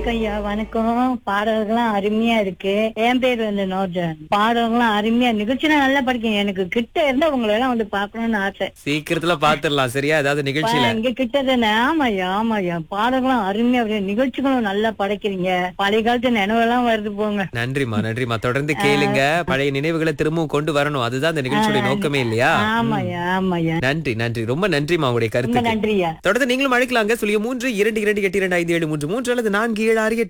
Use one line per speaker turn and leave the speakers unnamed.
வணக்கம் ஐயா வணக்கம் பாடல்கள்லாம் அருமையா இருக்கு என் பேர் வந்து நோஜன் பாடல்கள்லாம் அருமையா நிகழ்ச்சினா நல்லா படிக்கீங்க எனக்கு கிட்ட இருந்தா உங்களை எல்லாம் வந்து பாக்கணும்னு ஆசை
சீக்கிரத்துல பாத்துடலாம் சரியா ஏதாவது நிகழ்ச்சியில
இங்க கிட்ட தானே ஆமாய்யா ஆமாய்யா பாடல்கள்லாம் அருமையா இருக்கு நிகழ்ச்சிகளும் நல்லா படைக்கிறீங்க பழைய காலத்து நினைவெல்லாம் வருது போங்க
நன்றிமா நன்றிமா தொடர்ந்து கேளுங்க பழைய நினைவுகளை திரும்பவும் கொண்டு வரணும் அதுதான் இந்த நிகழ்ச்சியுடைய நோக்கமே இல்லையா
ஆமாய்யா ஆமாய்யா
நன்றி நன்றி ரொம்ப நன்றிமா உங்களுடைய
ரொம்ப
கருத்துக்கு
நன்றியா
தொடர்ந்து நீங்களும் அழைக்கலாங்க சொல்லிய மூன்று இரண்டு இரண்டு எட்டு இரண்டு ஐந்து ஏழு மூன்று மூன்று அல்லது நான்கு ஏழு ஆறு எட்டு